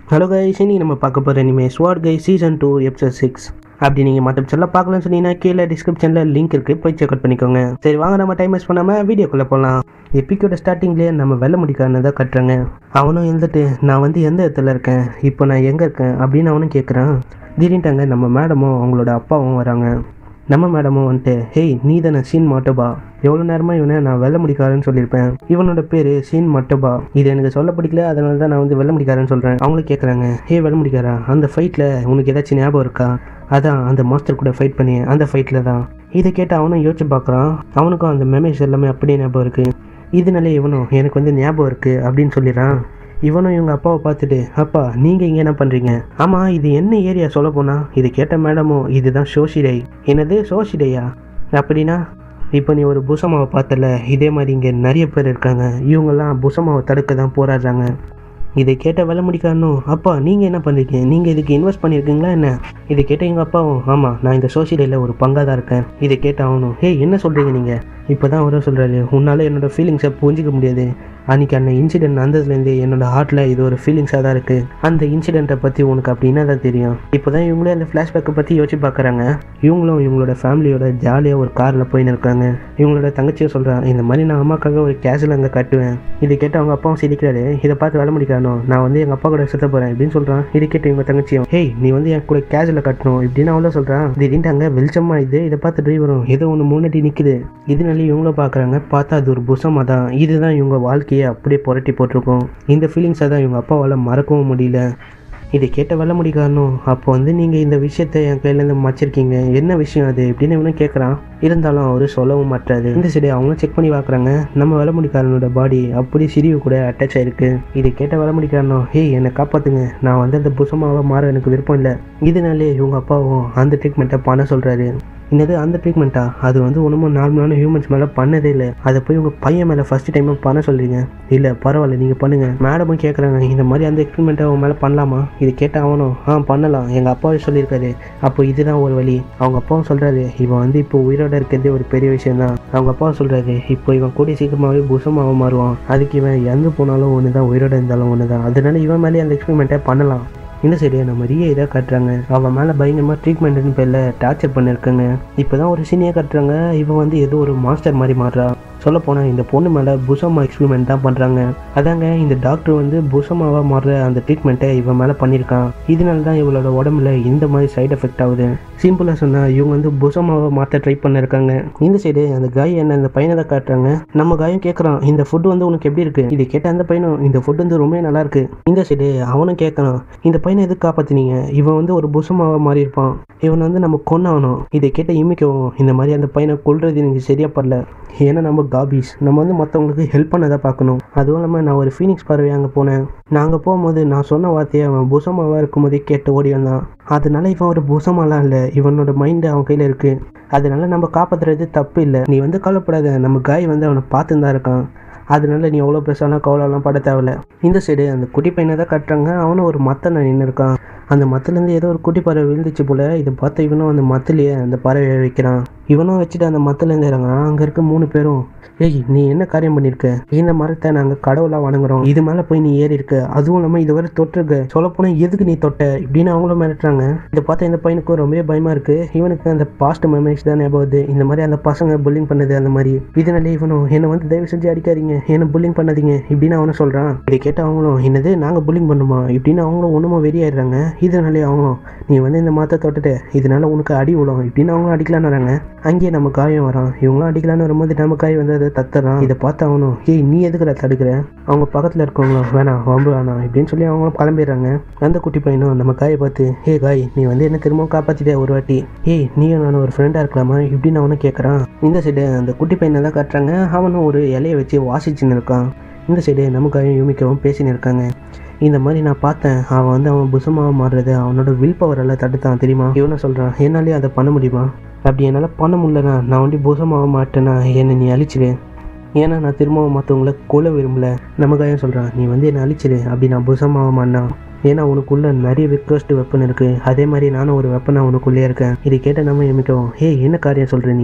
hello guys இன்னைக்கு நம்ம பார்க்க போகிற இனிமே ஸ்வாட் கை சீசன் டூ எபிசோட் சிக்ஸ் அப்படி நீங்கள் மற்ற எபிசோட்லாம் பார்க்கலாம்னு சொன்னீங்கன்னா கீழே டிஸ்கிரிப்ஷனில் லிங்க் இருக்குது போய் செக் அவுட் பண்ணிக்கோங்க சரி வாங்க நம்ம டைம் வேஸ்ட் பண்ணாமல் வீடியோக்குள்ளே போகலாம் எப்பிக்கோட ஸ்டார்டிங்லேயே நம்ம வெள்ள முடிக்காரனை தான் கட்டுறாங்க அவனும் எழுந்துட்டு நான் வந்து எந்த இடத்துல இருக்கேன் இப்போ நான் எங்கே இருக்கேன் அப்படின்னு அவனும் கேட்குறான் திடீர்னுட்டாங்க நம்ம மேடமும் அவங்களோட அப்பாவும் வராங்க நம்ம மேடமும் வந்துட்டு ஹேய் நீ தானே சீன் மாட்டோபா எவ்வளோ நேரமாக இவனை நான் வெள்ள முடிக்காரன்னு சொல்லியிருப்பேன் இவனோட பேர் சீன் மட்டோபா இது எனக்கு சொல்ல பிடிக்கல அதனால தான் நான் வந்து வெள்ள முடிக்காரன்னு சொல்கிறேன் அவங்களும் கேட்குறாங்க ஹே வெள்ள முடிக்காரா அந்த ஃபைட்டில் உனக்கு ஏதாச்சும் ஞாபகம் இருக்கா அதான் அந்த மாஸ்டர் கூட ஃபைட் பண்ணி அந்த ஃபைட்டில் தான் இதை கேட்டு அவனும் யோசிச்சு பார்க்குறான் அவனுக்கும் அந்த மெமரிஸ் எல்லாமே அப்படியே ஞாபகம் இருக்குது இதனாலே இவனும் எனக்கு வந்து ஞாபகம் இருக்குது அப்படின்னு சொல்லிடுறான் இவனும் இவங்க அப்பாவை பார்த்துட்டு அப்பா நீங்கள் இங்கே என்ன பண்ணுறீங்க ஆமாம் இது என்ன ஏரியா சொல்ல போனால் இது கேட்ட மேடமும் இதுதான் சோஷிடை என்னது சோஷிடையா அப்படின்னா இப்போ நீ ஒரு புசமாவை பார்த்தல இதே மாதிரி இங்கே நிறைய பேர் இருக்காங்க இவங்கெல்லாம் புசமாவை தடுக்க தான் போராடுறாங்க இதை கேட்ட வேலை முடிக்காரனும் அப்பா நீங்கள் என்ன பண்ணுறீங்க நீங்கள் இதுக்கு இன்வெஸ்ட் பண்ணியிருக்கீங்களா என்ன இதை கேட்ட எங்கள் அப்பாவும் ஆமாம் நான் இந்த சோசியலில் ஒரு பங்காக தான் இருக்கேன் இதை கேட்ட அவனும் ஹே என்ன சொல்கிறீங்க நீங்கள் இப்போ தான் அவரும் சொல்கிறாரு உன்னால் என்னோடய ஃபீலிங்ஸை புரிஞ்சிக்க முடியாது அன்றைக்கி அந்த இன்சிடென்ட் நடந்ததுலேருந்து என்னோட ஹார்ட்டில் இது ஒரு ஃபீலிங்ஸாக தான் இருக்குது அந்த இன்சிடெண்ட்டை பற்றி உனக்கு அப்படின்னா தான் தெரியும் இப்போ தான் இவங்களே அந்த ஃப்ளாஷ்பேக்கை பற்றி யோசிச்சு பார்க்குறாங்க இவங்களும் இவங்களோட ஃபேமிலியோட ஜாலியாக ஒரு காரில் போயின்னு இருக்காங்க இவங்களோட தங்கச்சியும் சொல்கிறான் இந்த மாதிரி நான் அம்மாக்காக ஒரு கேஷில் அங்கே கட்டுவேன் இதை கேட்டு அவங்க அப்பாவும் சிரிக்கிறாரு இதை பார்த்து வேலை முடிக்கணும் நான் வந்து எங்கள் அப்பா கூட சுத்த போகிறேன் அப்படின்னு சொல்கிறான் இதை கேட்டு இவங்க தங்கச்சியும் ஹேய் நீ வந்து என் கூட கேஷில் கட்டணும் இப்படின்னு அவளும் சொல்கிறான் திடீர்னு அங்கே வெளிச்சமாக இது இதை பார்த்து டிரைவரும் ஏதோ ஒன்று முன்னாடி நிற்குது இதனால இவங்களும் பார்க்குறாங்க பார்த்தா அது ஒரு புசமாக தான் இதுதான் இவங்க வாழ்க்கையை அப்படியே புரட்டி போட்டிருக்கோம் இந்த ஃபீலிங்ஸை தான் இவங்க அப்பாவால் மறக்கவும் முடியல இதை கேட்ட வெள்ள முடிக்காரனும் அப்போ வந்து நீங்கள் இந்த விஷயத்தை என் கையிலேருந்து மறைச்சிருக்கீங்க என்ன விஷயம் அது இப்படின்னு இவனும் கேட்குறான் இருந்தாலும் அவர் சொல்லவும் மாட்டாரு இந்த சைடு அவங்களும் செக் பண்ணி பார்க்குறாங்க நம்ம வெள்ள முடிக்காரனோட பாடி அப்படி சிரிவு கூட அட்டாச் ஆயிருக்கு இதை கேட்ட வெள்ள முடிக்காரனும் ஹேய் என்னை காப்பாற்றுங்க நான் வந்து அந்த புசமாவை மாற எனக்கு விருப்பம் இல்லை இதனாலே இவங்க அப்பாவும் அந்த ட்ரீட்மெண்ட்டை பண்ண சொல்கிறாரு என்னது அந்த ட்ரீட்மெண்ட்டா அது வந்து ஒன்றுமும் நார்மலான ஹியூமன்ஸ் மேலே பண்ணதே இல்லை அதை போய் உங்கள் பையன் மேலே ஃபஸ்ட் டைம் பண்ண சொல்கிறீங்க இல்லை பரவாயில்ல நீங்கள் பண்ணுங்கள் மேடமும் கேட்குறாங்க இந்த மாதிரி அந்த எக்ஸ்பெரிமெண்ட்டை அவன் மேலே பண்ணலாமா இது கேட்ட அவனும் ஆ பண்ணலாம் எங்கள் அப்பாவே சொல்லியிருக்காரு அப்போ இதுதான் ஒரு வழி அவங்க அப்பாவும் சொல்கிறாரு இவன் வந்து இப்போ உயிரோட இருக்கிறதே ஒரு பெரிய விஷயம் தான் அவங்க அப்பாவும் சொல்கிறாரு இப்போ இவன் கூடிய சீக்கிரமாகவே புசமாக மாறுவான் அதுக்கு இவன் இறந்து போனாலும் ஒன்று தான் உயிரோட இருந்தாலும் ஒன்று தான் அதனால இவன் மேலே அந்த எக்ஸ்பெரிமெண்ட்டை பண்ணலாம் இந்த சைடு நம்ம ரியா இதாக கட்டுறாங்க அவன் மேலே பயங்கரமாக ட்ரீட்மெண்ட்னு பேரில் டார்ச்சர் பண்ணியிருக்காங்க இப்போ தான் ஒரு சீனியாக கட்டுறாங்க இவன் வந்து ஏதோ ஒரு மாஸ்டர் மாதிரி மாறுறா சொல்ல போனால் இந்த பொண்ணு மேலே புசமா எக்ஸ்பெரிமெண்ட் தான் பண்ணுறாங்க அதாங்க இந்த டாக்டர் வந்து புசமாவாக மாறுற அந்த ட்ரீட்மெண்ட்டை இவன் மேலே பண்ணியிருக்கான் இதனால தான் இவளோட உடம்புல இந்த மாதிரி சைடு எஃபெக்ட் ஆகுது சிம்பிளாக சொன்னால் இவங்க வந்து புசமாவை மாற்ற ட்ரை பண்ணியிருக்காங்க இந்த சைடு அந்த காய் என்ன அந்த பையனை தான் காட்டுறாங்க நம்ம காயம் கேட்குறான் இந்த ஃபுட்டு வந்து உனக்கு எப்படி இருக்குது இது கேட்ட அந்த பையனும் இந்த ஃபுட் வந்து ரொம்ப நல்லா இருக்கு இந்த சைடு அவனும் கேட்குறான் இந்த பையனை எதுக்கு காப்பாற்றினீங்க இவன் வந்து ஒரு புசமாவை மாறி இருப்பான் இவனை வந்து நம்ம கொண்டாகணும் இதை கேட்ட இமிக்கவும் இந்த மாதிரி அந்த பையனை கொல்றது எனக்கு சரியா படல ஏன்னா நம்ம காபீஸ் நம்ம வந்து மற்றவங்களுக்கு ஹெல்ப் பண்ணதை பார்க்கணும் அதுவும் இல்லாமல் நான் ஒரு ஃபீனிக்ஸ் பறவை அங்கே போனேன் நாங்கள் போகும்போது நான் சொன்ன வார்த்தையை அவன் புசமாவாக இருக்கும்போதே கேட்டு ஓடி வந்தான் அதனால இவன் ஒரு புசமாலாம் இல்லை இவனோட மைண்டு அவன் கையில் இருக்குது அதனால நம்ம காப்பாற்றுறது தப்பு இல்லை நீ வந்து கவலைப்படாத நம்ம காய் வந்து அவனை பார்த்துன்னு தான் இருக்கான் அதனால நீ எவ்வளோ பெருசான கவலைலாம் பட தேவையில்ல இந்த சைடு அந்த குட்டி பையனை தான் கட்டுறாங்க அவனும் ஒரு மத்தை நான் நின்று இருக்கான் அந்த மத்துலேருந்து ஏதோ ஒரு குட்டி பறவை விழுந்துச்சு போல் இதை பார்த்து இவனும் அந்த மத்துலேயே அந்த பறவையை வைக்கிறான் இவனும் வச்சுட்டு அந்த மத்துலேருந்து இறங்குறான் அங்கே இருக்க மூணு பேரும் ஏய் நீ என்ன காரியம் பண்ணியிருக்க இந்த மரத்தை நாங்கள் கடவுளாக வணங்குறோம் இது மேலே போய் நீ ஏறி இருக்க அதுவும் இல்லாமல் இதுவரை தொட்டிருக்க சொல்லப்போனால் எதுக்கு நீ தொட்ட இப்படின்னு அவங்களும் மிரட்டுறாங்க இதை பார்த்தா இந்த பையனுக்கும் ரொம்பவே பயமாக இருக்குது இவனுக்கு அந்த பாஸ்ட் மெமரிஸ் தான் ஞாபகம் வருது இந்த மாதிரி அந்த பசங்க புல்லிங் பண்ணது அந்த மாதிரி இதனாலே இவனும் என்னை வந்து தயவு செஞ்சு அடிக்காதீங்க என்ன புல்லிங் பண்ணாதீங்க இப்படின்னு அவனும் சொல்கிறான் இதை கேட்டு அவங்களும் என்னது நாங்கள் புல்லிங் பண்ணுமா இப்படின்னு அவங்களும் ஒன்றுமா வெறியாயிடுறாங்க இதனாலே அவங்களும் நீ வந்து இந்த மரத்தை தொட்டுட்டு இதனால உனக்கு அடி விழும் இப்படின்னு அவங்களும் அடிக்கலான்னு வராங்க அங்கேயே நம்ம காயம் வரான் இவங்களும் அடிக்கலான்னு வரும்போது நம்ம காய் வந்து அதை தத்துறான் இதை பார்த்து அவனும் ஏய் நீ எதுக்குடா தடுக்கிற அவங்க பக்கத்தில் இருக்கவங்களும் வேணாம் வம்பு வேணாம் இப்படின்னு சொல்லி அவங்களும் கிளம்பிடுறாங்க அந்த குட்டி பையனும் நம்ம காயை பார்த்து ஏ காய் நீ வந்து என்ன திரும்பவும் காப்பாற்றிட்டே ஒரு வாட்டி ஏய் நீயும் நானும் ஒரு ஃப்ரெண்டாக இருக்கலாமா இப்படின்னு அவனும் கேட்குறான் இந்த சைடு அந்த குட்டி பையனை தான் காட்டுறாங்க அவனும் ஒரு இலையை வச்சு வாசிச்சுன்னு இருக்கான் இந்த சைடு நமக்காயும் யூமிக்கவும் பேசின்னு இருக்காங்க இந்த மாதிரி நான் பார்த்தேன் அவன் வந்து அவன் புசமாக மாறுறது அவனோட வில் பவரெல்லாம் தடுத்தான் தெரியுமா இவனை சொல்கிறான் என்னாலே அதை பண்ண முடியுமா அப்படி என்னால் பண்ண முடியலனா நான் வந்து புசமாக மாட்டேன்னா என்னை நீ அழிச்சிடு ஏன்னா நான் திரும்பவும் மற்றவங்கள கொல்ல விரும்பல நமக்காக சொல்கிறான் நீ வந்து என்னை அழிச்சிடு அப்படி நான் புசமாக மாட்டினா ஏன்னா உனக்குள்ள நிறைய விக்கஸ்ட் வெப்பன் இருக்குது அதே மாதிரி நானும் ஒரு வெப்பனாக உனக்குள்ளே இருக்கேன் இதை கேட்ட நம்ம எமிக்கவும் ஹே என்ன காரியம் சொல்கிற நீ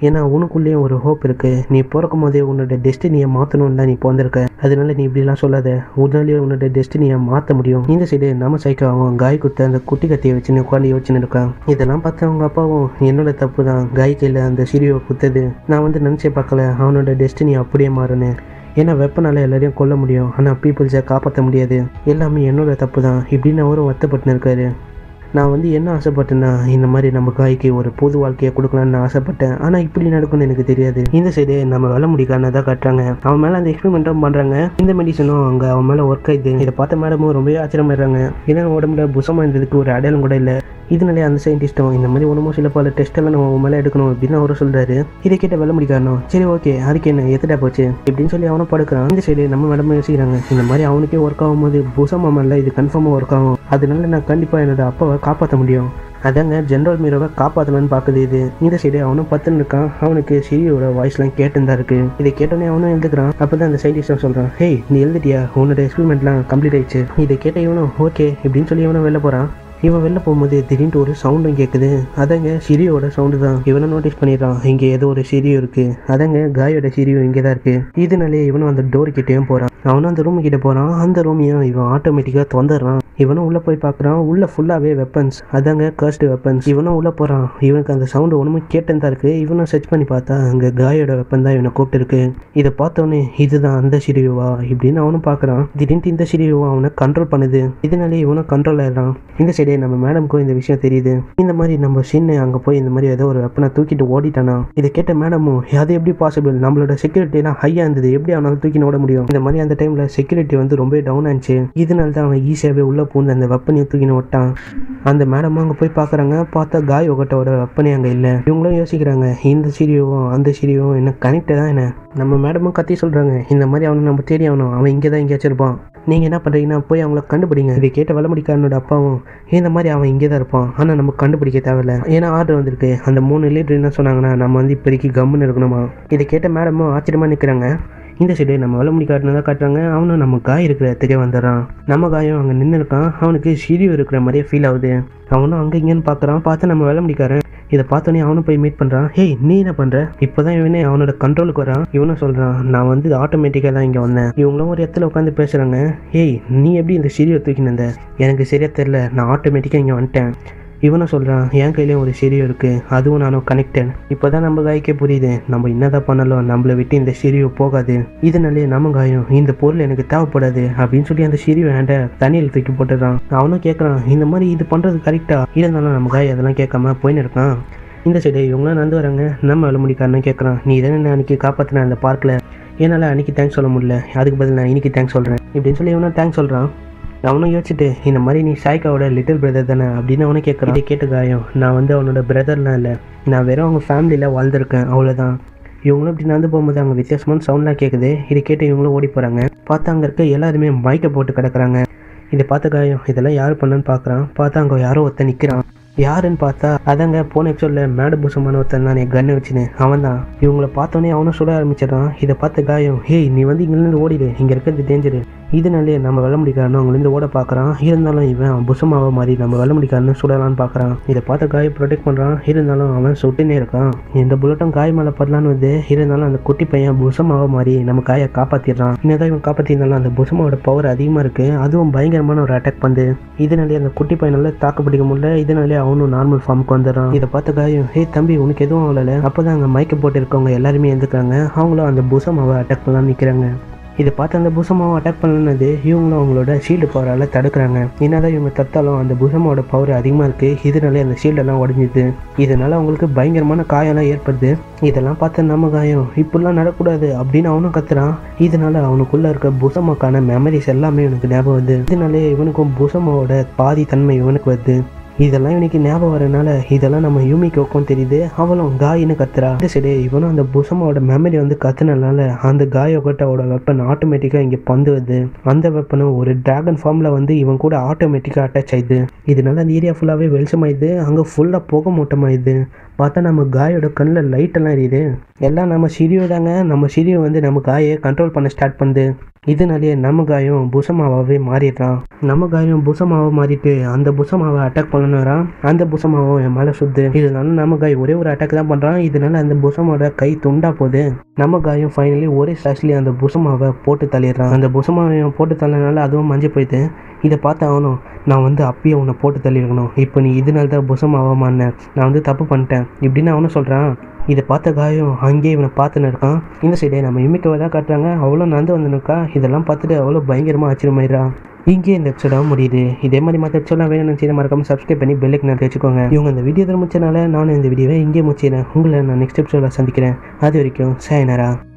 ஏன்னா உனக்குள்ளேயும் ஒரு ஹோப் இருக்குது நீ பிறக்கும் போதே உன்னோட டெஸ்டினியை மாற்றணும்னு தான் நீ பிறந்திருக்க அதனால நீ இப்படிலாம் சொல்லாத உன்னாலேயே உன்னோட டெஸ்டினியை மாற்ற முடியும் இந்த சைடு நம்ம சைக்காவும் காய் குத்த அந்த குட்டி கத்தியை வச்சுன்னு உட்காந்து யோசிச்சுன்னு இருக்கான் இதெல்லாம் பார்த்து அவங்க அப்பாவும் என்னோட தப்பு தான் காய் கையில் அந்த சிரியை குத்தது நான் வந்து நினச்சே பார்க்கல அவனோட டெஸ்டினி அப்படியே மாறுன்னு ஏன்னா வெப்பனால எல்லாரையும் கொல்ல முடியும் ஆனால் பீப்புள்ஸை காப்பாற்ற முடியாது எல்லாமே என்னோட தப்பு தான் இப்படின்னு அவரும் வருத்தப்பட்டுன்னு இருக்காரு நான் வந்து என்ன ஆசைப்பட்டேன்னா இந்த மாதிரி நம்ம காய்க்கு ஒரு பொது வாழ்க்கையை கொடுக்கலான்னு நான் ஆசைப்பட்டேன் ஆனால் இப்படி நடக்கும்னு எனக்கு தெரியாது இந்த சைடு நம்ம வேலை முடிக்கான தான் காட்டுறாங்க அவன் மேலே அந்த எக்ஸ்பெரிமெண்ட்டும் பண்ணுறாங்க இந்த மெடிசனும் அங்கே அவன் மேலே ஒர்க் ஆயிடுது இதை பார்த்த மேடமும் ரொம்பவே ஆச்சரியமாயிடுறாங்க ஏன்னா உடம்புல புசமாக இருந்ததுக்கு ஒரு அடையாளம் கூட இல்லை இதனாலே அந்த சயின்டிஸ்ட்டும் இந்த மாதிரி ஒன்றுமோ சில பல டெஸ்ட் எல்லாம் நம்ம உன் மேலே எடுக்கணும் அப்படின்னு அவரும் சொல்றாரு இதை கேட்ட வெள்ள முடிக்காரணும் சரி ஓகே அதுக்கு என்ன எத்தடா போச்சு இப்படின்னு சொல்லி அவனும் படுக்கிறான் இந்த சைடு நம்ம மேடம் யோசிக்கிறாங்க இந்த மாதிரி அவனுக்கே ஒர்க் ஆகும்போது புசமா மேல இது கன்ஃபார்மாக ஒர்க் ஆகும் அதனால நான் கண்டிப்பாக என்னோட அப்பாவை காப்பாற்ற முடியும் அதாங்க ஜென்ரல் மீரோவை காப்பாற்றலான்னு பார்க்குது இது இந்த சைடு அவனும் பத்துன்னு இருக்கான் அவனுக்கு சிரியோட வாய்ஸ்லாம் கேட்டுன்னு இருக்கு இதை கேட்டோன்னே அவனும் எழுதுக்கிறான் அப்போ தான் அந்த சயின்டிஸ்டும் சொல்கிறான் ஹேய் நீ எழுதிட்டியா உன்னோட எக்ஸ்பெரிமெண்ட்லாம் கம்ப்ளீட் ஆயிடுச்சு இதை கேட்ட இவனும் ஓகே இப்படின்னு சொல்லி இவனும் வெளில போகிறான் இவன் வெளில போகும்போது திடீர்னு ஒரு சவுண்டும் கேட்குது அதங்க சிரியோட சவுண்டு தான் இவனை நோட்டீஸ் பண்ணிடுறான் இங்கே ஏதோ ஒரு சிரியோ இருக்கு அதங்க காயோட சிரியோ இங்கே தான் இருக்கு இதனாலே இவனும் அந்த டோர் கிட்டேயும் போகிறான் அவனும் அந்த ரூம் கிட்ட போகிறான் அந்த ரூமையும் இவன் ஆட்டோமேட்டிக்காக திறந்துடுறான் இவனும் உள்ளே போய் பார்க்குறான் உள்ளே ஃபுல்லாகவே வெப்பன்ஸ் அதாங்க கர்ஸ்டு வெப்பன்ஸ் இவனும் உள்ளே போகிறான் இவனுக்கு அந்த சவுண்டு ஒன்றுமே கேட்டுன்னு தான் இருக்குது இவனும் சர்ச் பண்ணி பார்த்தா அங்கே காயோட வெப்பன் தான் இவனை கூப்பிட்டுருக்கு இதை பார்த்தோன்னே இதுதான் அந்த சிரியோவா இப்படின்னு அவனும் பார்க்குறான் திடீர்னு இந்த சிரியோவா அவனை கண்ட்ரோல் பண்ணுது இதனாலே இவனும் கண்ட்ரோல் ஆயிடுறான் இந்த சைடே நம்ம மேடம்க்கும் இந்த விஷயம் தெரியுது இந்த மாதிரி நம்ம சின்ன அங்கே போய் இந்த மாதிரி ஏதோ ஒரு வெப்பனை தூக்கிட்டு ஓடிட்டானா இதை கேட்ட மேடமும் அது எப்படி பாசிபிள் நம்மளோட செக்யூரிட்டிலாம் ஹையாக இருந்தது எப்படி அவனால் தூக்கின்னு ஓட முடியும் இந்த மாதிரி அந்த டைமில் செக்யூரிட்டி வந்து ரொம்ப டவுன் ஆச்சு இதனால தான் அவன் ஈஸியாகவே உள்ளே பூந்து அந்த வெப்பனையும் தூக்கின்னு ஓட்டான் அந்த மேடமும் அங்கே போய் பார்க்குறாங்க பார்த்தா காய் ஒகட்டோட வெப்பனே அங்கே இல்லை இவங்களும் யோசிக்கிறாங்க இந்த சீரியோவும் அந்த சீரியோவும் என்ன கனெக்ட் தான் என்ன நம்ம மேடமும் கத்தி சொல்கிறாங்க இந்த மாதிரி அவனை நம்ம தேடி ஆகணும் அவன் இங்கே தான் எங்கேயாச்சும் இருப்பான் நீங்கள் என்ன பண்ணுறீங்கன்னா போய் அவங்கள கண்டுபிடிங்க இதை கேட்ட வளமுடிக்காரனோட அப்பாவும் இந்த மாதிரி அவன் இங்கே தான் இருப்பான் ஆனால் நம்ம கண்டுபிடிக்க தேவையில்ல ஏன்னா ஆர்டர் வந்திருக்கு அந்த மூணு லீட்டர் என்ன சொன்னாங்கன்னா நம்ம வந்து இப்போதைக்கு கம்முன்னு இருக்கணுமா இதை கேட்ட மேடமும் ஆச்சரியமாக நிற்கிறாங்க இந்த சைடு நம்ம வளமுடி காட்டினதாக காட்டுறாங்க அவனும் நம்ம காய் இருக்கிற இடத்துக்கே வந்துடுறான் நம்ம காயம் அங்கே நின்று இருக்கான் அவனுக்கு சிரிவு இருக்கிற மாதிரியே ஃபீல் ஆகுது அவனும் அங்கே இங்கேன்னு பார்க்குறான் பார்த்து நம்ம வெள்ளமுடிக்காரன் இதை பார்த்தோன்னே அவனும் போய் மீட் பண்ணுறான் ஹேய் நீ என்ன பண்ணுற இப்போ தான் இவனே அவனோட கண்ட்ரோலுக்கு வரான் இவனும் சொல்கிறான் நான் வந்து ஆட்டோமேட்டிக்காக தான் இங்கே வந்தேன் இவங்களும் ஒரு இடத்துல உட்காந்து பேசுகிறாங்க ஹேய் நீ எப்படி இந்த சிரியை தூக்கின்னு வந்த எனக்கு சரியாக தெரில நான் ஆட்டோமேட்டிக்காக இங்கே வந்துட்டேன் இவனும் சொல்கிறான் என் கையிலையும் ஒரு சிரியோ இருக்குது அதுவும் நானும் கனெக்டட் இப்போ தான் நம்ம காய்க்கே புரியுது நம்ம என்னதான் பண்ணாலும் நம்மளை விட்டு இந்த சிரியோ போகாது இதனாலே நம்ம காயம் இந்த பொருள் எனக்கு தேவைப்படாது அப்படின்னு சொல்லி அந்த சிரியோ வேண்ட தண்ணியில் தூக்கி போட்டுறான் அவனும் கேட்குறான் இந்த மாதிரி இது பண்ணுறது கரெக்டாக இருந்தாலும் நம்ம காய் அதெல்லாம் கேட்காம போயின்னு இருக்கான் இந்த சைடு இவங்களும் நடந்து வராங்க நம்ம அலுமணிக்காரனும் கேட்குறான் நீ தானே அன்னைக்கு காப்பாற்றின அந்த பார்க்கில் என்னால் அன்னைக்கு தேங்க்ஸ் சொல்ல முடியல அதுக்கு பதில் நான் இன்னைக்கு தேங்க்ஸ் சொல்கிறேன் இப்படின்னு சொல்லி இவனும் தேங்க்ஸ் சொல்கிறான் அவனும் யோசிச்சுட்டு இந்த மாதிரி நீ சாய்க்காவோட லிட்டில் பிரதர் தானே அப்படின்னு அவனை கேட்குறான் இதை கேட்டு காயம் நான் வந்து அவனோட பிரதர்லாம் இல்லை நான் வெறும் அவங்க ஃபேமிலியில் வாழ்ந்திருக்கேன் அவ்வளோதான் இவங்களும் இப்படி நடந்து போகும்போது அங்கே வித்தியாசமான சவுண்ட்லாம் கேட்குது இதை கேட்டு இவங்களும் ஓடி போகிறாங்க பார்த்தா அங்கே இருக்க எல்லாருமே மைக்கை போட்டு கிடக்குறாங்க இதை பார்த்த காயம் இதெல்லாம் யார் பண்ணன்னு பார்க்குறான் பார்த்தா அங்கே யாரோ ஒருத்தன் நிற்கிறான் யாருன்னு பார்த்தா அதங்க போன எபிசோடில் மேடு பூசமான ஒருத்தன் தான் கன்னு வச்சுன்னு அவன் தான் இவங்கள பார்த்தோன்னே அவனும் சுட ஆரம்பிச்சிடறான் இதை பார்த்த காயம் ஹேய் நீ வந்து இங்கேருந்து ஓடிடு இங்கே இருக்கிறது டேஞ்சரு இதனாலே நம்ம வெள்ள முடிக்காரனும் அவங்கலேருந்து ஓட பார்க்குறான் இருந்தாலும் இவன் புசமாவ மாதிரி நம்ம வெள்ள முடிக்காரனு சுடலான்னு பார்க்குறான் இதை பார்த்த காயை ப்ரொடெக்ட் பண்ணுறான் இருந்தாலும் அவன் சுட்டுனே இருக்கான் இந்த புல்லட்டும் காய் மேலே படலான்னு வந்து இருந்தாலும் அந்த குட்டி பையன் புசமாவ மாதிரி நம்ம காயை காப்பாற்றிடுறான் என்னதான் இவன் காப்பாற்றிருந்தாலும் அந்த புசமாவோட பவர் அதிகமாக இருக்குது அதுவும் பயங்கரமான ஒரு அட்டாக் பண்ணுது இதனாலே அந்த குட்டி பையனால தாக்கு பிடிக்க முடியல இதனாலே அவனும் நார்மல் ஃபார்முக்கு வந்துடுறான் இதை பார்த்த காயம் ஹே தம்பி உனக்கு எதுவும் ஆகலை அப்போ தான் அங்கே மயக்க போட்டு இருக்கவங்க எல்லாருமே எழுந்துக்கிறாங்க அவங்களும் அந்த புசமாவை அட்டாக் பண்ணலாம் நிற்கிறாங்க இதை பார்த்து அந்த புசமாவை அட்டாக் பண்ணது இவங்களும் அவங்களோட ஷீல்டு பவரால் தடுக்கிறாங்க என்னதான் இவங்க தத்தாலும் அந்த புசமாவோட பவர் அதிகமாக இருக்குது இதனாலே அந்த ஷீல்டெல்லாம் உடஞ்சிது இதனால அவங்களுக்கு பயங்கரமான காயம்லாம் ஏற்படுது இதெல்லாம் பார்த்து நம்ம காயம் இப்படிலாம் நடக்கூடாது அப்படின்னு அவனும் கத்துறான் இதனால அவனுக்குள்ள இருக்க புசமாக்கான மெமரிஸ் எல்லாமே இவனுக்கு ஞாபகம் வருது இதனாலே இவனுக்கும் புசமாவோட பாதி தன்மை இவனுக்கு வருது இதெல்லாம் இவனுக்கு ஞாபகம் வரனால இதெல்லாம் நம்ம யூமிக்கோக்கும் தெரியுது அவளும் காயின்னு கத்துறா இந்த சரி இவனும் அந்த புசமாவோட மெமரி வந்து கத்துனனால அந்த காயோகட்டாவோட வெப்பன் ஆட்டோமேட்டிக்காக இங்கே பந்து வருது அந்த வெப்பனும் ஒரு டிராகன் ஃபார்மில் வந்து இவன் கூட ஆட்டோமேட்டிக்காக அட்டாச் ஆயிடுது இதனால அந்த ஏரியா ஃபுல்லாகவே வெளிச்சமாயிடுது அங்கே ஃபுல்லாக புகை மூட்டமாயிடுது பார்த்தா நம்ம காயோட கண்ணில் லைட்டெல்லாம் எரியுது எல்லாம் நம்ம சிரியோ தாங்க நம்ம சிரியோ வந்து நம்ம காயை கண்ட்ரோல் பண்ண ஸ்டார்ட் பண்ணுது இதனாலேயே நம்ம காயம் புசமாவாவே மாறிடுறான் நம்ம காயம் புசமாவை மாறிட்டு அந்த புசமாவை அட்டாக் பண்ணணுறான் அந்த புசமாவை என் மேலே சுத்து இதனால நம்ம காய் ஒரே ஒரு அட்டாக் தான் பண்ணுறான் இதனால அந்த புசமாவோட கை துண்டா போகுது நம்ம காயம் ஃபைனலி ஒரே ஸ்லாஷ்லேயே அந்த புசமாவை போட்டு தள்ளிடுறான் அந்த புசமாவை போட்டு தள்ளனால அதுவும் மஞ்சு போயிட்டு இதை பார்த்து ஆகணும் நான் வந்து அப்பயே உன்னை போட்டு தள்ளியிருக்கணும் இப்போ நீ இதனால தான் புசமாவாக மாறினேன் நான் வந்து தப்பு பண்ணிட்டேன் இப்படின்னு அவனும் சொல்கிறான் இதை பார்த்த காயம் அங்கேயே இவனை பார்த்துன்னு இருக்கான் இந்த சைடே நம்ம இமிக்கவை தான் காட்டுறாங்க அவ்வளோ நந்து வந்து நிற்கா இதெல்லாம் பார்த்துட்டு அவ்வளோ பயங்கரமாக ஆச்சரியமாயிடுறான் இங்கே இந்த எபிசோடாக முடியுது இதே மாதிரி மற்ற எபிசோட்லாம் வேணும்னு நினச்சி மறக்காம சப்ஸ்கிரைப் பண்ணி பெல்லுக்கு நான் வச்சுக்கோங்க இவங்க இந்த வீடியோ முடிச்சனால நானும் இந்த வீடியோவை இங்கே முடிச்சிடுறேன் உங்களை நான் நெக்ஸ்ட் எபிசோடில் சந்திக்கிறேன் அது வரைக்கும் சாயனரா